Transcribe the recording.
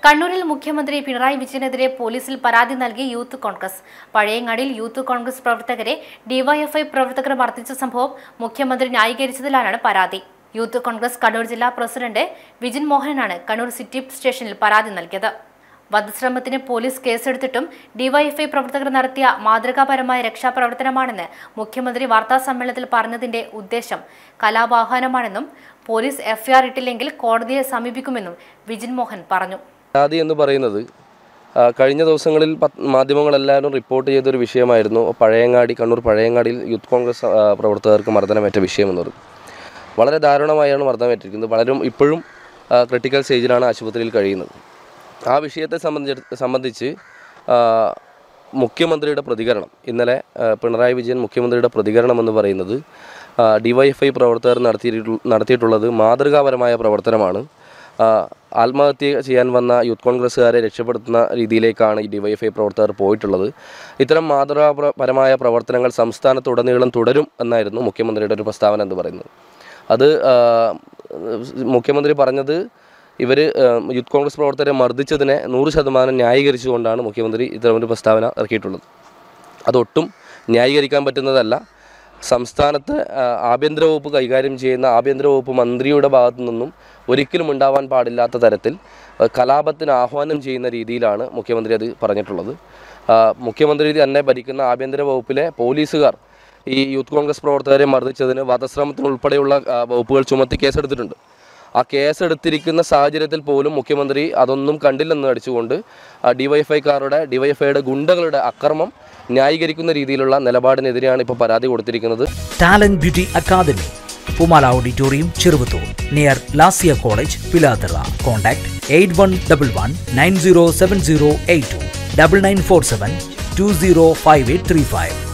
കണ്ണൂരിൽ മുഖ്യമന്ത്രി പിണറായി വിജയനെതിരെ പോലീസിൽ പരാതി നൽകി യൂത്ത് കോൺഗ്രസ് പഴയങ്ങാടിയിൽ യൂത്ത് കോൺഗ്രസ് പ്രവർത്തകരെ ഡിവൈഎഫ്ഐ പ്രവർത്തകർ മർദ്ദിച്ച സംഭവം മുഖ്യമന്ത്രി ന്യായീകരിച്ചതിലാണ് പരാതി യൂത്ത് കോൺഗ്രസ് കണ്ണൂർ ജില്ലാ പ്രസിഡന്റ് വിജിൻ മോഹനാണ് കണ്ണൂർ സിറ്റി സ്റ്റേഷനിൽ പരാതി നൽകിയത് വധശ്രമത്തിന് പോലീസ് കേസെടുത്തിട്ടും ഡിവൈഎഫ്ഐ പ്രവർത്തകർ നടത്തിയ മാതൃകാപരമായ രക്ഷാപ്രവർത്തനമാണെന്ന് മുഖ്യമന്ത്രി വാർത്താസമ്മേളനത്തിൽ പറഞ്ഞതിന്റെ ഉദ്ദേശം കലാവാഹനമാണെന്നും പോലീസ് എഫ്ഐആർ ഇട്ടില്ലെങ്കിൽ കോടതിയെ സമീപിക്കുമെന്നും വിജിൻ മോഹൻ പറഞ്ഞു പരാതി എന്ന് പറയുന്നത് ആ, കഴിഞ്ഞ ദിവസങ്ങളിൽ പത്- മാധ്യമങ്ങളെല്ലാവരും റിപ്പോർട്ട് ചെയ്തൊരു വിഷയമായിരുന്നു പഴയങ്ങാടി കണ്ണൂർ പഴയങ്ങാടിയിൽ യൂത്ത് കോൺഗ്രസ് ആ, പ്രവർത്തകർക്ക് മർദ്ദനമേറ്റ വിഷയം എന്ന് പറയുന്നത് വളരെ ദാരുണമായാണ് മർദ്ദനമേറ്റിരിക്കുന്നത് പലരും ഇപ്പോഴും ആ, ക്രിട്ടിക്കൽ സ്റ്റേജിലാണ് ആശുപത്രിയിൽ കഴിയുന്നത് ആ വിഷയത്തെ സംബന്ധിച്ച് സംബന്ധിച്ച് ആ, മുഖ്യമന്ത്രിയുടെ പ്രതികരണം ഇന്നലെ ആ, പിണറായി വിജയൻ മുഖ്യമന്ത്രിയുടെ പ്രതികരണം എന്ന് പറയുന്നത് ഡിവൈഎഫ്ഐ പ്രവർത്തകർ നടത്തിയിട്ടു നടത്തിയിട്ടുള്ളത് മാതൃകാപരമായ പ്രവർത്തനമാണ് ആ, ആത്മഹത്യ ചെയ്യാൻ വന്ന യൂത്ത് കോൺഗ്രസ്സുകാരെ രക്ഷപ്പെടുത്തുന്ന രീതിയിലേക്കാണ് ഈ ഡിവൈഎഫ്ഐ പ്രവർത്തകർ പോയിട്ടുള്ളത് ഇത്തരം മാതൃകാപരമായ പ്രവർത്തനങ്ങൾ സംസ്ഥാനത്തുടനീളം തുടരും എന്നായിരുന്നു മുഖ്യമന്ത്രിയുടെ ഒരു പ്രസ്താവന എന്ന് പറയുന്നത് അത് ആ, മുഖ്യമന്ത്രി പറഞ്ഞത് ഇവർ യൂത്ത് കോൺഗ്രസ് പ്രവർത്തകരെ മർദ്ദിച്ചതിനെ നൂറ് ശതമാനം ന്യായീകരിച്ചുകൊണ്ടാണ് മുഖ്യമന്ത്രി ഇത്തരമൊരു പ്രസ്താവന ഇറക്കിയിട്ടുള്ളത് അതൊട്ടും ന്യായീകരിക്കാൻ പറ്റുന്നതല്ല സംസ്ഥാനത്ത് ആ, ആഭ്യന്തര വകുപ്പ് കൈകാര്യം ചെയ്യുന്ന ആഭ്യന്തര വകുപ്പ് മന്ത്രിയുടെ ഭാഗത്തു നിന്നും ഒരിക്കലും ഉണ്ടാവാൻ പാടില്ലാത്ത തരത്തിൽ ആ, കലാപത്തിന് ആഹ്വാനം ചെയ്യുന്ന രീതിയിലാണ് മുഖ്യമന്ത്രി അത് പറഞ്ഞിട്ടുള്ളത് ആ, മുഖ്യമന്ത്രി തന്നെ ഭരിക്കുന്ന ആഭ്യന്തര വകുപ്പിലെ പോലീസുകാർ ഈ യൂത്ത് കോൺഗ്രസ് പ്രവർത്തകരെ മർദ്ദിച്ചതിന് വധശ്രമത്തിനുൾപ്പെടെയുള്ള ആ, വകുപ്പുകൾ ചുമത്തി കേസെടുത്തിട്ടുണ്ട് ആ കേസെടുത്തിരിക്കുന്ന സാഹചര്യത്തിൽ പോലും മുഖ്യമന്ത്രി അതൊന്നും കണ്ടില്ലെന്ന് അടിച്ചുകൊണ്ട് ഡിവൈഎഫ്ഐക്കാരുടെ ഡിവൈഎഫ്ഐയുടെ ഗുണ്ടകളുടെ അക്രമം ന്യായീകരിക്കുന്ന രീതിയിലുള്ള നിലപാടിനെതിരെയാണ് ഇപ്പോൾ പരാതി കൊടുത്തിരിക്കുന്നത് talent beauty academy Pumala auditorium Cheruvathur near Lasiya college Pilathara contact eight one double one nine zero seven zero eight two double nine four seven two zero five eight three five